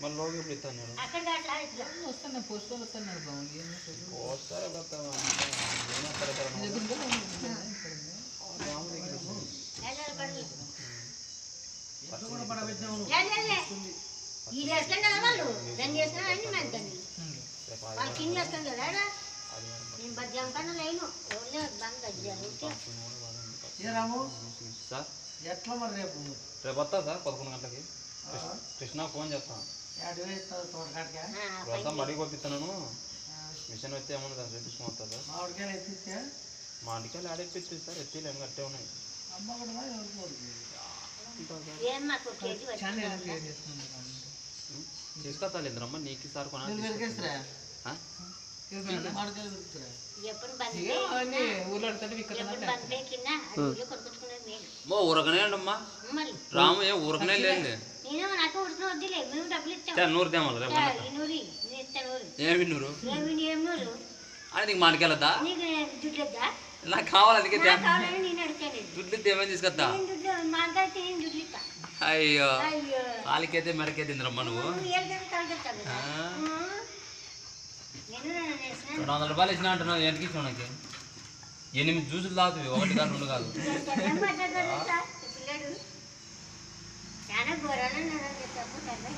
మళ్ళీ లోకి ఎప్పుడు ఇస్తాను నేను అక్కడ అట్లా ఇట్లా వస్తాను పోస్ట్ వస్తాను బాగుంది ఏం చేస్తారు? వస్తారు పోతావా? ఏమో పెడతారు నీ దగ్గర ఉందా? ఉందా? ఇక్కడ ఉందా? రాము దగ్గర ఉంది. ఏడాది పడలేదు. పడబెట్టినావు లే, లే, లే. ఇది వేస్తాం కదా వాళ్ళు దాన్ని చేసినా అన్ని మంచిదని ఉంది. రేపు వాళ్ళు కింద వేస్తాం కదా ఆడ. ఆదివారం నేను బద్యం కన్నా లేను ఓన్లీ బంద్ అయ్యాను ఏ రాము సార్ ఎట్లా మరి రేపు రేపు వస్తా సార్ పదకొండు గంటలకి కృష్ణ- కృష్ణ ఫోన్ చేస్తాను యాడ్ వేస్తావు తోటకాడికా వస్తాం బడికి పంపిస్తున్నాను మిషన్ వచ్చి ఏమన్నా దాన్ని చూపించుకుని వస్తా సార్ మామిడికాయలు ఎత్తిస్తే మా ఇంటికి ఆడేపించి సార్ ఎత్తిలు ఏం కట్టే ఉన్నాయి అమ్మ కూడా ఎవరికి వరకు ఏం మాకు ఒక కేజీ చాలా వచ్చింది ఏదో క్రియేట్ చేస్తున్నాను కావాలి. తీసుకొస్తా లేదమ్మా నీకు సార్ కొనాలి నేను పెరిగేస్తారా ఆ? మామిడికాయలు పెరుగుతారా ఎప్పుడు బంద్ ఇక అవన్నీ ఊర్లో అడుగుతుంటే ఇక్కడ ఎప్పుడు బంద్ పెట్టినా అడవిలో కొనుక్కొచ్చుకునేది నేను మో ఊరకనే అండమ్మా మళ్ళీ రాము ఏ ఊరకనే లేదు నేను నాకు ఉడికిన వద్దులే మేము డబ్బులు ఇస్తాం చా, నూరు తేమలు రేపు చా, ఈ నూరి నేను ఇస్తాను నూరు ఏమి నూరు ఏమి ఏం నూరు అని నీకు మానికెళ్ళద్దా నీకు దుడ్లద్దా నాకు కావాలి అందుకే తే- నాకు కావాలని నేను అడిగాను దుడ్లు ఏమని తీసుకొస్తా నేను దుడ్లు మాట్లాడితే నేను దుడ్లు ఇస్తా అయ్యో అయ్యో వాళ్ళకైతే మెడకే తిందరమ్మా నువ్వు నువ్వు ఏం తిని తలకెత్తావు కదా ఆ. ఆ. నేను వేసిన రెండు వందల రూపాయలు ఇచ్చిన అంటున్నావు ఎంతకి ఇచ్చిన నాకు ఎనిమిది జ్యూసులు తాగుతుంది ఒకటి కాదు రెండు కాదు ఎక్కడ పడ్డా పిల్లడు చాలా ఘోరాలను చెప్పుతాను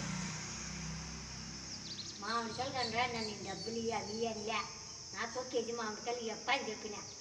మామిడికాయలు కనరా నన్ను డబ్బులు ఇవి అవి అనిలే నాకు ఒక కేజీ మామిడికాయలు ఇవ్వప్ప అని చెప్పిన